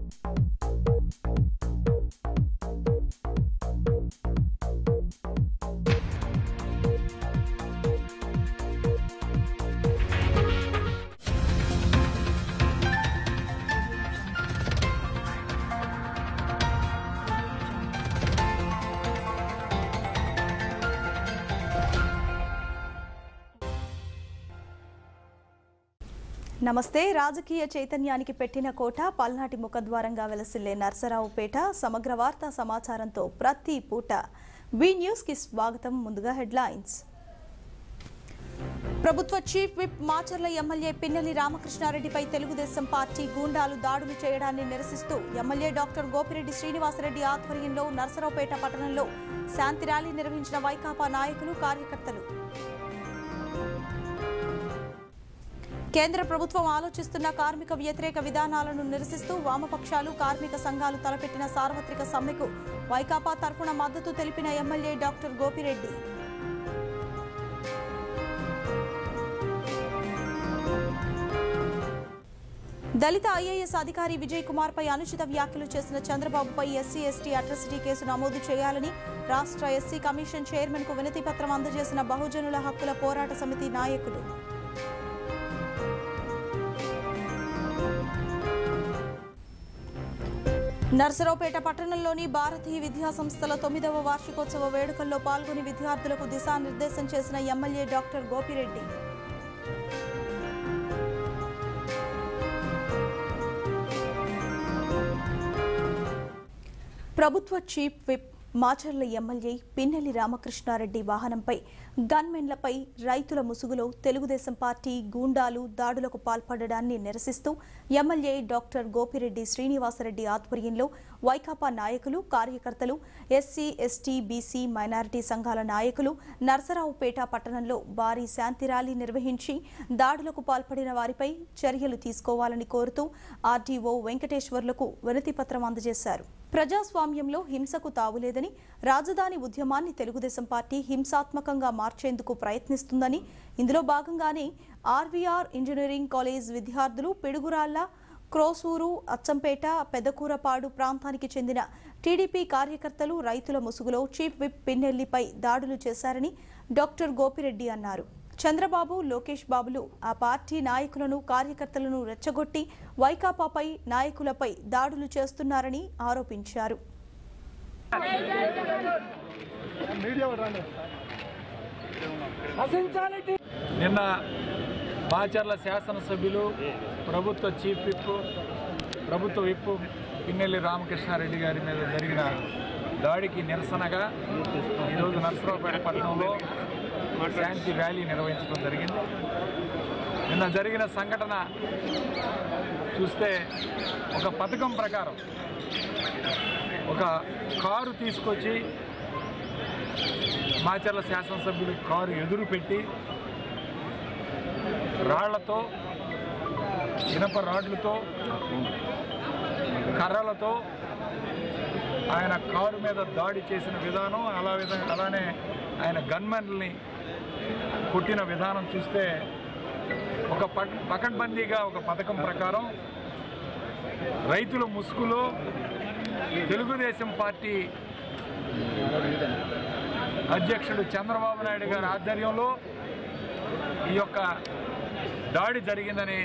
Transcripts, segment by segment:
నమస్తే రాజకీయ చైతన్యానికి పెట్టిన కోట పల్నాటి ముఖద్వారంగా వెలసిల్లే నర్సరావుపేట సమగ్ర వార్తా సమాచారంతో ప్రతి పూట బి న్యూస్ కి స్వాగతం ముందుగా హెడ్లైన్స్ ప్రభుత్వ chief whip Macherla MLA Pinnelli రామకృష్ణారెడ్డిపై తెలుగుదేశం పార్టీ గూండాలు దాడులు చేయడాన్ని నిరసిస్తూ ఎమ్మెల్యే డాక్టర్ గోపిరెడ్డి శ్రీనివాసరెడ్డి ఆధ్వర్యంలో నర్సరావుపేట పట్టణంలో శాంతి ర్యాలీ నిర్వహించిన వైకాపా నాయకులు కార్యకర్తలు కేంద్ర ప్రభుత్వం ఆలోచిస్తున్న కార్మిక వ్యతిరేక విధానాలను నిరసిస్తూ వామపక్షాలు కార్మిక సంఘాలు తలపెట్టిన సార్వత్రిక సమ్మెకు వైకాపా తరఫున మద్దతు తెలిపిన ఎమ్మెల్యే డాక్టర్ గోపిరెడ్డి దళిత ఐఏఎస్ అధికారి విజయ్ కుమార్ పై అనుచిత వ్యాఖ్యలు చేసిన చంద్రబాబుపై ఎస్సీ ఎస్టీ అట్రసిటీ కేసు నమోదు చేయాలని రాష్ట్ర ఎస్సీ కమిషన్ చైర్మన్ కు వినతి పత్రం అందజేసిన బహుజనుల హక్కుల పోరాట సమితి నాయకులు నర్సరావుపేట పట్టణంలోని భారతీయ విద్యా సంస్థల తొమ్మిదవ వార్షికోత్సవ వేడుకల్లో పాల్గొని విద్యార్థులకు దిశానిర్దేశం చేసిన ఎమ్మెల్యే డాక్టర్ గోపిరెడ్డి ప్రభుత్వ chief whip Macherla MLA Pinnelli Ramakrishna Reddy వాహనంపై గన్మెన్లపై రైతుల ముసుగులో తెలుగుదేశం పార్టీ గూండాలు దాడులకు పాల్పడడాన్ని నిరసిస్తూ ఎమ్మెల్యే డాక్టర్ గోపిరెడ్డి శ్రీనివాసరెడ్డి ఆధ్వర్యంలో వైకాపా నాయకులు కార్యకర్తలు ఎస్సీ ఎస్టీ బీసీ మైనారిటీ సంఘాల నాయకులు నర్సరావుపేట పట్టణంలో భారీ శాంతి ర్యాలీ నిర్వహించి దాడులకు పాల్పడిన వారిపై చర్యలు తీసుకోవాలని కోరుతూ ఆర్డీఓ వెంకటేశ్వర్లకు వినతి పత్రం అందజేశారు ప్రజాస్వామ్యంలో హింసకు తావులేదని రాజధాని ఉద్యమాన్ని తెలుగుదేశం పార్టీ హింసాత్మకంగా మార్చేందుకు ప్రయత్నిస్తుందని ఇందులో భాగంగానే ఆర్వీఆర్ ఇంజనీరింగ్ కాలేజ్ విద్యార్థులు పిడుగురాళ్ల క్రోసూరు అచ్చంపేట పెదకూరపాడు ప్రాంతానికి చెందిన టీడీపీ కార్యకర్తలు రైతుల ముసుగులో చీఫ్ విప్ పిన్నెల్లిపై దాడులు చేశారని డాక్టర్ గోపిరెడ్డి అన్నారు చంద్రబాబు లోకేష్ బాబులు ఆ పార్టీ నాయకులను కార్యకర్తలను రెచ్చగొట్టి వైకాపాపై నాయకులపై దాడులు చేస్తున్నారని ఆరోపించారు నిన్న మాచర్ల శాసనసభ్యులు ప్రభుత్వ చీఫ్ విప్ ప్రభుత్వ విప్ పిన్నెల్లి రామకృష్ణారెడ్డి గారి మీద జరిగిన దాడికి నిరసనగా ఈరోజు నరసరావుపేట పట్టణంలో శాంతి ర్యాలీ నిర్వహించడం జరిగింది నిన్న జరిగిన సంఘటన చూస్తే ఒక పథకం ప్రకారం ఒక కారు తీసుకొచ్చి మాచర్ల శాసనసభ్యులు కారు ఎదురు పెట్టి రాళ్లతో ఇనప రాడ్లతో కర్రలతో ఆయన కారు మీద దాడి చేసిన విధానం అలా విధంగా అలానే ఆయన గన్మెన్లని కొట్టిన విధానం చూస్తే ఒక పక్ పకడ్బందీగా ఒక పథకం ప్రకారం రైతుల ముసుగులో తెలుగుదేశం పార్టీ అధ్యక్షుడు చంద్రబాబు నాయుడు గారి ఆధ్వర్యంలో ఈ యొక్క దాడి జరిగిందని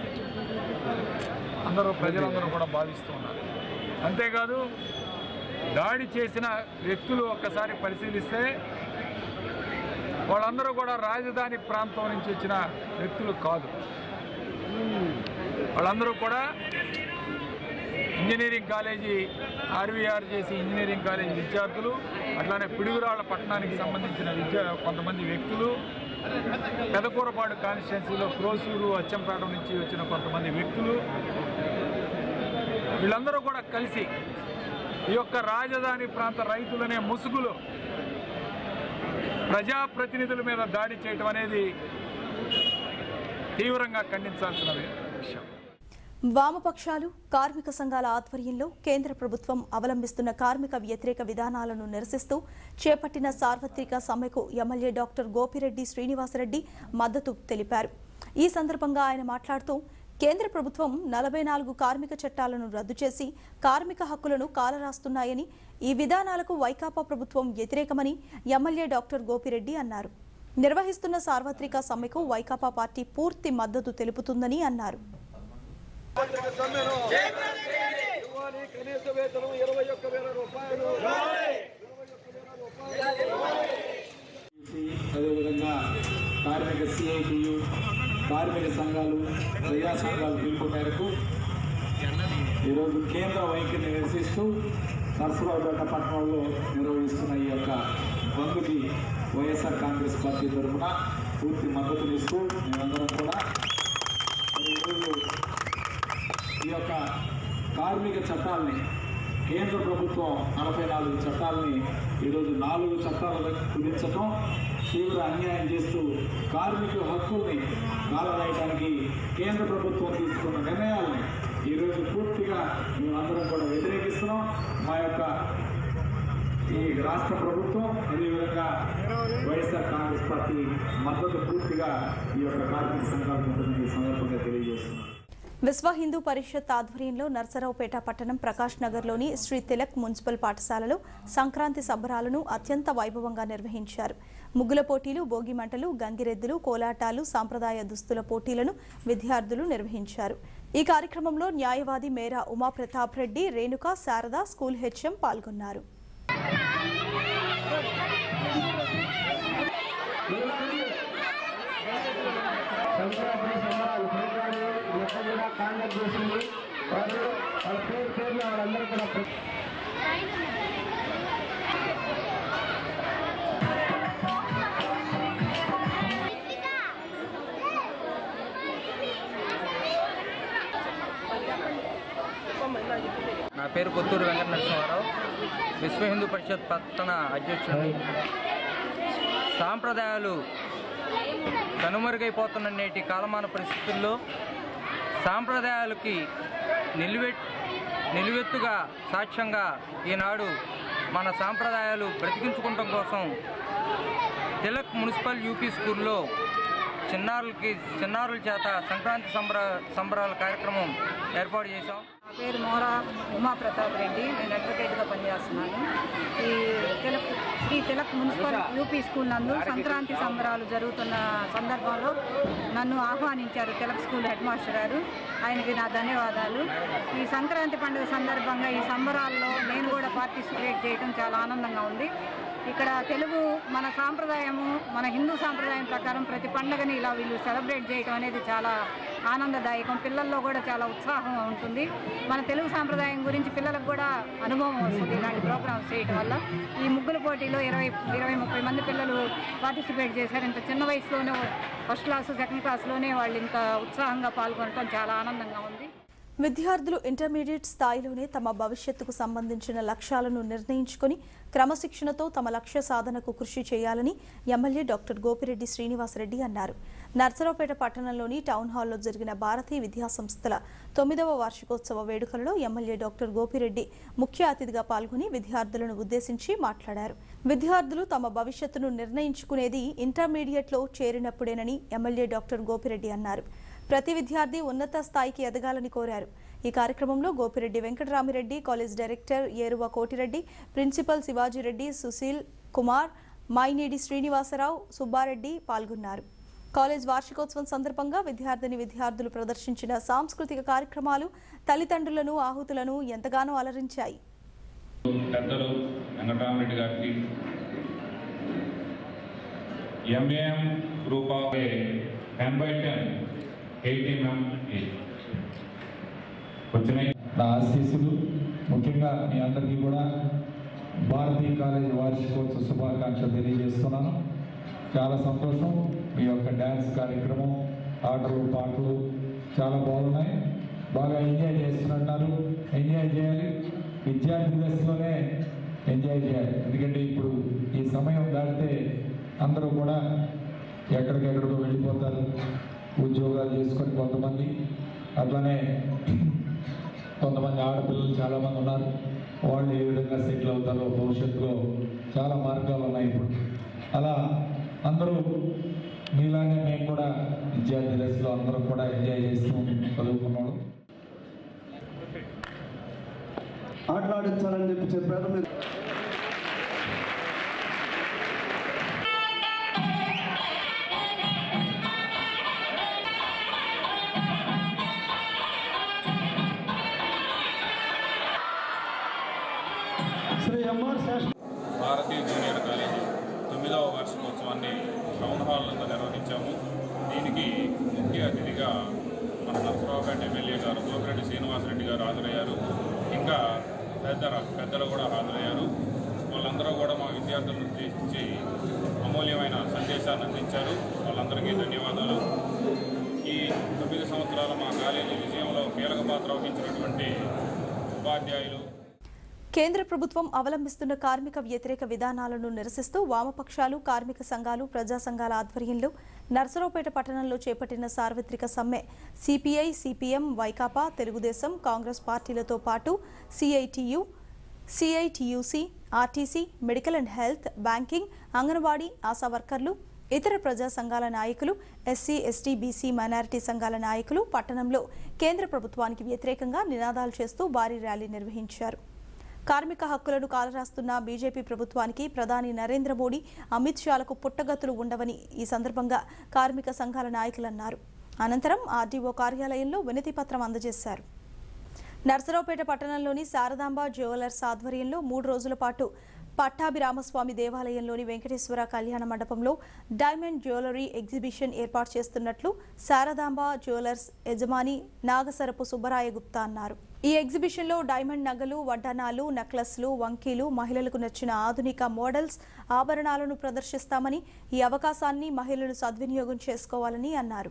అందరూ ప్రజలందరూ కూడా భావిస్తూ ఉన్నారు అంతేకాదు దాడి చేసిన వ్యక్తులు ఒక్కసారి పరిశీలిస్తే వాళ్ళందరూ కూడా రాజధాని ప్రాంతం నుంచి వచ్చిన వ్యక్తులు కాదు వాళ్ళందరూ కూడా ఇంజనీరింగ్ కాలేజీ ఆర్వీఆర్ చేసి ఇంజనీరింగ్ కాలేజీ విద్యార్థులు అట్లానే పిడుగురాళ్ల పట్టణానికి సంబంధించిన విద్యా కొంతమంది వ్యక్తులు పెదకూరపాడు కాన్స్టిట్యున్సీలో క్రోసూరు అచ్చంపేట నుంచి వచ్చిన కొంతమంది వ్యక్తులు వీళ్ళందరూ కూడా కలిసి ఈ యొక్క రాజధాని ప్రాంత రైతులనే ముసుగులో ప్రజాప్రతినిధుల మీద దాడి చేయటం అనేది తీవ్రంగా ఖండించాల్సిన విషయం వామపక్షాలు కార్మిక సంఘాల ఆధ్వర్యంలో కేంద్ర ప్రభుత్వం అవలంబిస్తున్న కార్మిక వ్యతిరేక విధానాలను నిరసిస్తూ చేపట్టిన సార్వత్రిక సమ్మెకు ఎమ్మెల్యే డాక్టర్ గోపిరెడ్డి శ్రీనివాసరెడ్డి మద్దతు తెలిపారు ఈ సందర్భంగా ఆయన మాట్లాడుతూ కేంద్ర ప్రభుత్వం నలభై నాలుగు కార్మిక చట్టాలను రద్దు చేసి కార్మిక హక్కులను కాలరాస్తున్నాయని ఈ విధానాలకు వైకాపా ప్రభుత్వం వ్యతిరేకమని ఎమ్మెల్యే డాక్టర్ గోపిరెడ్డి అన్నారు నిర్వహిస్తున్న సార్వత్రిక సమ్మెకు వైకాపా పార్టీ పూర్తి మద్దతు తెలుపుతుందని అన్నారు ఇవ్వాలి కనీస వేతనం ఇరవై ఒక్క వేల రూపాయలు అదేవిధంగా కార్మిక సిఐటియు కార్మిక సంఘాలు ప్రజా సంఘాల పిలుపు మేరకు ఈరోజు కేంద్ర వైఖరిని నిరసిస్తూ నర్సరావుపేట పట్టణంలో నిర్వహిస్తున్న ఈ యొక్క బంద్కి వైఎస్ఆర్ కాంగ్రెస్ పార్టీ తరఫున పూర్తి మద్దతునిస్తూ మేమందరం కూడా మరి ఈరోజు ఈ యొక్క కార్మిక చట్టాలని కేంద్ర ప్రభుత్వం నలభై నాలుగు చట్టాలని ఈరోజు నాలుగు చట్టాలు కుదించడం తీవ్ర అన్యాయం చేస్తూ కార్మికుల హక్కుల్ని కాలరాయడానికి కేంద్ర ప్రభుత్వం తీసుకున్న నిర్ణయాలని ఈరోజు పూర్తిగా మేమందరం కూడా వ్యతిరేకిస్తున్నాం మా యొక్క ఈ రాష్ట్ర ప్రభుత్వం అదేవిధంగా వైఎస్ఆర్ కాంగ్రెస్ పార్టీ మద్దతు పూర్తిగా ఈ యొక్క కార్మిక సంఘాలకు ఉంటుందని ఈ సందర్భంగా తెలియజేస్తున్నాం విశ్వ హిందూ పరిషత్ ఆధ్వర్యంలో నర్సరావుపేట పట్టణం ప్రకాష్ నగర్లోని శ్రీ తిలక్ మున్సిపల్ పాఠశాలలో సంక్రాంతి సంబరాలను అత్యంత వైభవంగా నిర్వహించారు ముగ్గుల పోటీలు భోగి మంటలు గంగిరెద్దులు కోలాటాలు సాంప్రదాయ దుస్తుల పోటీలను విద్యార్థులు నిర్వహించారు ఈ కార్యక్రమంలో న్యాయవాది మేరా ఉమాప్రతాప్ రెడ్డి రేణుక శారద స్కూల్ హెచ్ఎం పాల్గొన్నారు సంక్రాంతి సంబరాలు ప్రోగ్రాం ఎక్కడ కూడా కాంటాక్ట్ చేసింది వాళ్ళు వాళ్ళ పేరు పేర్లు వాళ్ళందరూ కూడా ప్ర- నా పేరు కొత్తూరు వెంకట నరసింహారావు విశ్వ హిందూ పరిషత్ పట్టణ అధ్యక్షుడు సాంప్రదాయాలు కనుమరుగైపోతున్న నేటి కాలమాన పరిస్థితుల్లో సాంప్రదాయాలకి నిలువెట్ నిలువెత్తుగా సాక్ష్యంగా ఈనాడు మన సాంప్రదాయాలు బ్రతికించుకోవటం కోసం తిలక్ మున్సిపల్ యూపీ స్కూల్లో చిన్నారులకి చిన్నారుల చేత సంక్రాంతి సంబర సంబరాల కార్యక్రమం ఏర్పాటు చేశాం నా పేరు మోరా ఉమా ప్రతాప్ రెడ్డి నేను అడ్వకేట్గా పనిచేస్తున్నాను ఈ Tilak Shri Tilak municipal UP school నందు సంక్రాంతి సంబరాలు జరుగుతున్న సందర్భంలో నన్ను ఆహ్వానించారు తిలక్ స్కూల్ హెడ్ మాస్టర్ గారు ఆయనకి నా ధన్యవాదాలు ఈ సంక్రాంతి పండుగ సందర్భంగా ఈ సంబరాల్లో నేను కూడా పార్టిసిపేట్ చేయడం చాలా ఆనందంగా ఉంది ఇక్కడ తెలుగు మన సాంప్రదాయము మన హిందూ సాంప్రదాయం ప్రకారం ప్రతి పండుగని ఇలా వీళ్ళు సెలబ్రేట్ చేయడం అనేది చాలా ఆనందదాయకం పిల్లల్లో కూడా చాలా ఉత్సాహం ఉంటుంది మన తెలుగు సాంప్రదాయం గురించి పిల్లలకు కూడా అనుభవం వస్తుంది ఇలాంటి ప్రోగ్రామ్స్ చేయడం వల్ల ఈ ముగ్గుల పోటీలో ఇరవై ఇరవై ముప్పై మంది పిల్లలు పార్టిసిపేట్ చేశారు ఇంత చిన్న వయసులోనే ఫస్ట్ క్లాస్ సెకండ్ క్లాస్లోనే వాళ్ళు ఇంత ఉత్సాహంగా పాల్గొనడం చాలా ఆనందంగా ఉంది విద్యార్థులు ఇంటర్మీడియట్ స్థాయిలోనే తమ భవిష్యత్తుకు సంబంధించిన లక్ష్యాలను నిర్ణయించుకొని క్రమశిక్షణతో తమ లక్ష్య సాధనకు కృషి చేయాలని ఎమ్మెల్యే డాక్టర్ గోపిరెడ్డి శ్రీనివాసరెడ్డి అన్నారు నర్సరావుపేట పట్టణంలోని టౌన్ హాల్లో జరిగిన భారతీయ విద్యా సంస్థల తొమ్మిదవ వార్షికోత్సవ వేడుకలలో ఎమ్మెల్యే డాక్టర్ గోపిరెడ్డి ముఖ్య అతిథిగా పాల్గొని విద్యార్థులను ఉద్దేశించి మాట్లాడారు విద్యార్థులు తమ భవిష్యత్తును నిర్ణయించుకునేది ఇంటర్మీడియట్లో చేరినప్పుడేనని ఎమ్మెల్యే డాక్టర్ గోపిరెడ్డి అన్నారు ప్రతి విద్యార్థి ఉన్నత స్థాయికి ఎదగాలని కోరారు ఈ కార్యక్రమంలో Gopireddy Venkatarami Reddy college director Eruva Koti Reddy principal Shivaji Reddy Sushil Kumar Mainedi Srinivasa Rao Subba Reddy పాల్గొన్నారు కాలేజ్ వార్షికోత్సవం సందర్భంగా విద్యార్థిని విద్యార్థులు ప్రదర్శించిన సాంస్కృతిక కార్యక్రమాలు తల్లిదండ్రులను ఆహుతులను ఎంతగానో అలరించాయి పెద్దలు వెంకటరామరెడ్డి గారికి MAM group of ten by ten eighty member వచ్చినాయి నా ఆశీస్సులు ముఖ్యంగా మీ అందరికీ కూడా భారతీయ కాలేజ్ వార్షికోత్సవ శుభాకాంక్షలు తెలియజేస్తున్నాను చాలా సంతోషం మీ యొక్క డ్యాన్స్ కార్యక్రమం ఆటలు పాటలు చాలా బాగున్నాయి బాగా ఎంజాయ్ చేస్తున్నారు ఎంజాయ్ చేయాలి విద్యార్థి దశలోనే ఎంజాయ్ చేయాలి ఎందుకంటే ఇప్పుడు ఈ సమయం దాటితే అందరూ కూడా ఎక్కడికెక్కడికో వెళ్ళిపోతారు ఉద్యోగాలు చేసుకొని కొంతమంది అట్లానే కొంతమంది ఆడపిల్లలు చాలామంది ఉన్నారు వాళ్ళు ఏ విధంగా సెటిల్ అవుతారో భవిష్యత్తులో చాలా మార్గాలు ఉన్నాయి ఇప్పుడు అలా అందరూ మీలానే మేము కూడా విద్యార్థి దశలో అందరం కూడా ఎంజాయ్ చేస్తూ చదువుకున్నాం ఆటలాడించాలని చెప్పి చెప్పారు మీరు Shri MR Sastri Bharatiya junior college తొమ్మిదవ వార్షికోత్సవాన్ని టౌన్ హాల్ నందు నిర్వహించాము దీనికి ముఖ్య అతిథిగా మన నరసరావుపేట ఎమ్మెల్యే గారు గోపిరెడ్డి శ్రీనివాసరెడ్డి గారు హాజరయ్యారు ఇంకా పెద్ద పెద్దలు కూడా హాజరయ్యారు వాళ్ళందరూ కూడా మా విద్యార్థులను ఉద్దేశించి అమూల్యమైన సందేశాన్ని అందించారు వాళ్ళందరికీ ధన్యవాదాలు ఈ తొమ్మిది సంవత్సరాల మా కాలేజీ విజయంలో కీలక పాత్ర వహించినటువంటి ఉపాధ్యాయులు కేంద్ర ప్రభుత్వం అవలంబిస్తున్న కార్మిక వ్యతిరేక విధానాలను నిరసిస్తూ వామపక్షాలు కార్మిక సంఘాలు ప్రజా సంఘాల ఆధ్వర్యంలో నర్సరావుపేట పట్టణంలో చేపట్టిన సార్వత్రిక సమ్మె సిపిఐ సిపిఎం వైకాపా తెలుగుదేశం కాంగ్రెస్ పార్టీలతో పాటు CITU CITUC RTC medical and health banking anganwadi ASHA వర్కర్లు ఇతర ప్రజా సంఘాల నాయకులు ఎస్సీ ఎస్టీ బీసీ మైనారిటీ సంఘాల నాయకులు పట్టణంలో కేంద్ర ప్రభుత్వానికి వ్యతిరేకంగా నినాదాలు చేస్తూ భారీ ర్యాలీ నిర్వహించారు కార్మిక హక్కులను కాలరాస్తున్న బీజేపీ ప్రభుత్వానికి ప్రధాని నరేంద్ర మోడీ అమిత్ షాలకు పుట్టగతులు ఉండవని ఈ సందర్భంగా కార్మిక సంఘాల నాయకులు అన్నారు అనంతరం ఆర్డీఓ కార్యాలయంలో వినతి పత్రం అందజేశారు నర్సరావుపేట పట్టణంలోని శారదాంబ జ్యువెలర్స్ ఆధ్వర్యంలో మూడు రోజుల పాటు పట్టాభిరామస్వామి దేవాలయంలోని వెంకటేశ్వర కళ్యాణ మండపంలో డైమండ్ జ్యువెలరీ ఎగ్జిబిషన్ ఏర్పాటు చేస్తున్నట్లు శారదాంబ జ్యువెలర్స్ యజమాని నాగసరపు సుబ్బరాయ గుప్తా అన్నారు ఈ ఎగ్జిబిషన్లో డైమండ్ నగలు వడ్డానాలు నెక్లెస్లు వంకీలు మహిళలకు నచ్చిన ఆధునిక మోడల్స్ ఆభరణాలను ప్రదర్శిస్తామని ఈ అవకాశాన్ని మహిళలు సద్వినియోగం చేసుకోవాలని అన్నారు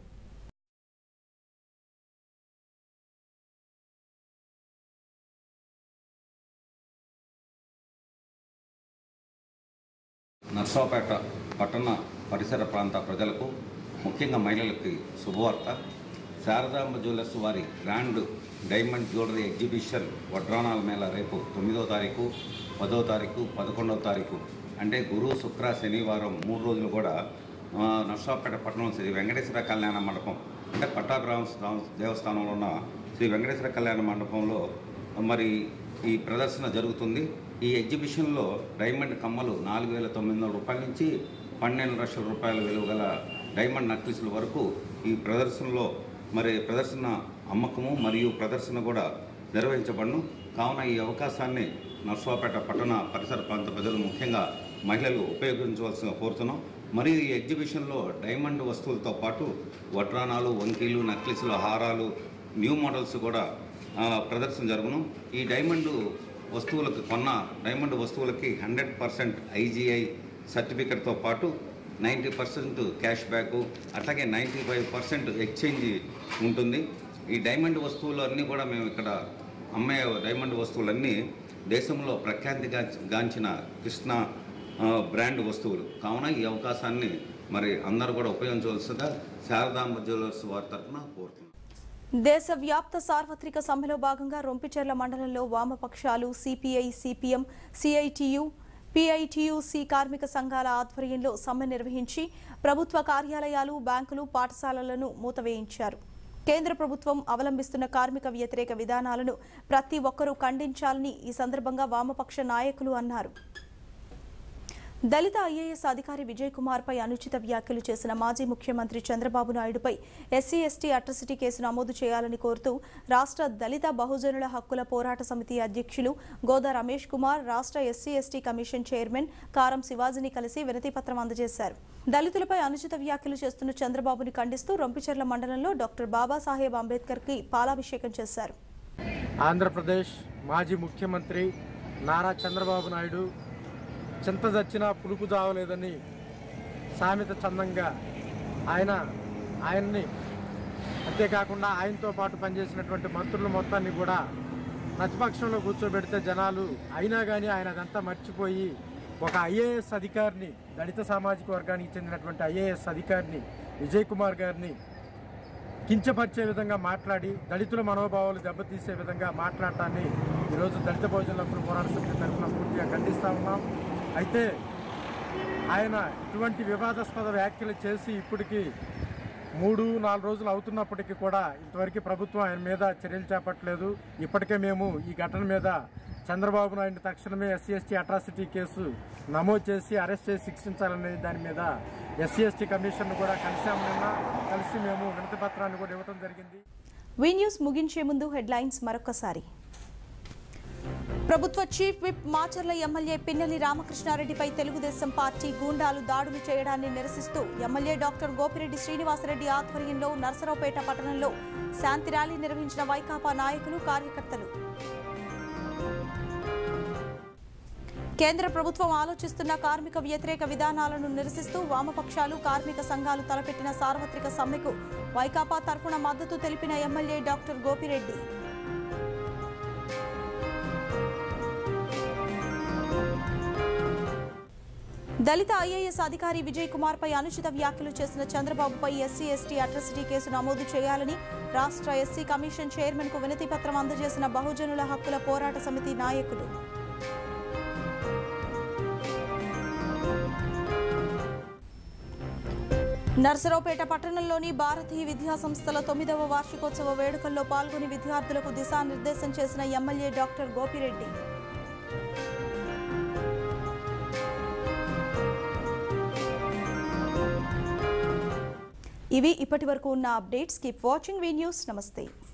నర్సాపేట పట్టణ పరిసర ప్రాంత ప్రజలకు ముఖ్యంగా మహిళలకి శుభవార్త శారదాంబ జ్యువెలర్స్ వారి గ్రాండ్ డైమండ్ జ్యువెలరీ ఎగ్జిబిషన్ వడ్రానాల మేళ రేపు తొమ్మిదో తారీఖు పదో తారీఖు పదకొండవ తారీఖు అంటే గురు శుక్ర శనివారం మూడు రోజులు కూడా ఆ, నర్సాపేట పట్టణం శ్రీ వెంకటేశ్వర కళ్యాణ మండపం అంటే పట్టాభిరామ దేవస్థానంలో ఉన్న శ్రీ వెంకటేశ్వర కళ్యాణ మండపంలో మరి ఈ ప్రదర్శన జరుగుతుంది ఈ ఎగ్జిబిషన్లో డైమండ్ కమ్మలు నాలుగు వేల తొమ్మిది వందల రూపాయల నుంచి పన్నెండు లక్షల రూపాయల విలువ గల డైమండ్ నక్లిస్ల వరకు ఈ ప్రదర్శనలో మరి ప్రదర్శన అమ్మకము మరియు ప్రదర్శన కూడా నిర్వహించబడును కావున ఈ అవకాశాన్ని నర్సాపేట పట్టణ పరిసర ప్రాంత ప్రజలు ముఖ్యంగా మహిళలు ఉపయోగించవలసిన కోరుతున్నాం మరియు ఈ ఎగ్జిబిషన్లో డైమండ్ వస్తువులతో పాటు వడ్రానాలు వంకీలు నక్లిస్లు హారాలు న్యూ మోడల్స్ కూడా ఆ, ప్రదర్శన జరుగును ఈ డైమండ్ వస్తువులకు కొన్న డైమండ్ వస్తువులకి హండ్రెడ్ పర్సెంట్ ఐజీఐ సర్టిఫికెట్తో పాటు నైంటీ పర్సెంట్ క్యాష్ బ్యాక్ అట్లాగే నైంటీ ఫైవ్ పర్సెంట్ ఎక్స్చేంజ్ ఉంటుంది ఈ డైమండ్ వస్తువులు అన్నీ కూడా మేము ఇక్కడ అమ్మే డైమండ్ వస్తువులన్నీ దేశంలో ప్రఖ్యాతి గాంచిన కృష్ణ ఆ, బ్రాండ్ వస్తువులు కావున ఈ అవకాశాన్ని మరి అందరూ కూడా ఉపయోగించవలసిందిగా శారదాంబ జ్యువెలర్స్ వారి తరఫున కోరుతున్నాం దేశవ్యాప్త సార్వత్రిక సమ్మెలో భాగంగా రొంపిచెర్ల మండలంలో వామపక్షాలు సిపిఐ సిపిఎం సిఐటియు పిఐటియుసి కార్మిక సంఘాల ఆధ్వర్యంలో సమ్మె నిర్వహించి ప్రభుత్వ కార్యాలయాలు బ్యాంకులు పాఠశాలలను మూతవేయించారు కేంద్ర ప్రభుత్వం అవలంబిస్తున్న కార్మిక వ్యతిరేక విధానాలను ప్రతి ఒక్కరూ ఖండించాలని ఈ సందర్భంగా వామపక్ష నాయకులు అన్నారు దళిత ఐఏఎస్ అధికారి విజయ్ కుమార్ పై అనుచిత వ్యాఖ్యలు చేసిన మాజీ ముఖ్యమంత్రి చంద్రబాబు నాయుడుపై ఎస్సీ ఎస్టీ అట్రసిటీ కేసు నమోదు చేయాలని కోరుతూ రాష్ట్ర దళిత బహుజనుల హక్కుల పోరాట సమితి అధ్యక్షులు గోదా రమేష్ కుమార్ రాష్ట్ర ఎస్సీ ఎస్టీ కమిషన్ చైర్మన్ కారం శివాజీని కలిసి వినతిపత్రం అందజేశారు దళితులపై అనుచిత వ్యాఖ్యలు చేస్తున్న చంద్రబాబుని ఖండిస్తూ రొంపిచెర్ల మండలంలో డాక్టర్ బాబాసాహెబ్ అంబేద్కర్ కి పాలాభిషేకం చేశారు ఆంధ్రప్రదేశ్ మాజీ ముఖ్యమంత్రి నారా చంద్రబాబు నాయుడు చింత చచ్చినా పులుపు చావలేదని సామెత చందంగా ఆయన ఆయన్ని అంతేకాకుండా ఆయనతో పాటు పనిచేసినటువంటి మంత్రులు మొత్తాన్ని కూడా ప్రతిపక్షంలో కూర్చోబెడితే జనాలు అయినా కానీ ఆయన అదంతా మర్చిపోయి ఒక ఐఏఎస్ అధికారిని దళిత సామాజిక వర్గానికి చెందినటువంటి ఐఏఎస్ అధికారిని విజయ్ కుమార్ గారిని కించపరిచే విధంగా మాట్లాడి దళితుల మనోభావాలు దెబ్బతీసే విధంగా మాట్లాడటాన్ని ఈరోజు దళిత బహుజనుల హక్కుల పోరాట సమితి తరఫున పూర్తిగా ఖండిస్తూ ఉన్నాం అయితే ఆయన ఇటువంటి వివాదాస్పద వ్యాఖ్యలు చేసి ఇప్పటికి మూడు నాలుగు రోజులు అవుతున్నప్పటికీ కూడా ఇంతవరకు ప్రభుత్వం ఆయన మీద చర్యలు చేపట్టలేదు ఇప్పటికే మేము ఈ ఘటన మీద చంద్రబాబు నాయుడు తక్షణమే ఎస్సీ ఎస్టీ అట్రాసిటీ కేసు నమోదు చేసి అరెస్ట్ చేసి శిక్షించాలనే దాని మీద ఎస్సీ ఎస్టీ కమిషన్ కూడా కలిసాము నిన్న కలిసి మేము వినతి పత్రాన్ని కూడా ఇవ్వడం జరిగింది వీ న్యూస్ ముగించే ముందు హెడ్లైన్స్ మరొకసారి ప్రభుత్వ chief whip Macherla MLA Pinnelli రామకృష్ణారెడ్డిపై తెలుగుదేశం పార్టీ గూండాలు దాడులు చేయడాన్ని నిరసిస్తూ ఎమ్మెల్యే డాక్టర్ గోపిరెడ్డి శ్రీనివాసరెడ్డి ఆధ్వర్యంలో నర్సరావుపేట పట్టణంలో శాంతి ర్యాలీ నిర్వహించిన వైకాపా నాయకులు కార్యకర్తలు కేంద్ర ప్రభుత్వం ఆలోచిస్తున్న కార్మిక వ్యతిరేక విధానాలను నిరసిస్తూ వామపక్షాలు కార్మిక సంఘాలు తలపెట్టిన సార్వత్రిక సమ్మెకు వైకాపా తరఫున మద్దతు తెలిపిన ఎమ్మెల్యే డాక్టర్ గోపిరెడ్డి దళిత ఐఏఎస్ అధికారి విజయ్ కుమార్ పై అనుచిత వ్యాఖ్యలు చేసిన చంద్రబాబుపై ఎస్సీ ఎస్టీ అట్రసిటీ కేసు నమోదు చేయాలని రాష్ట్ర ఎస్సీ కమిషన్ చైర్మన్ కు వినతి పత్రం అందజేసిన బహుజనుల హక్కుల పోరాట సమితి నాయకులు నర్సరావుపేట పట్టణంలోని భారతీయ విద్యా సంస్థల తొమ్మిదవ వార్షికోత్సవ వేడుకల్లో పాల్గొని విద్యార్థులకు దిశానిర్దేశం చేసిన ఎమ్మెల్యే డాక్టర్ గోపిరెడ్డి ఇవి ఇప్పటి వరకు ఉన్న updates keep watching V news నమస్తే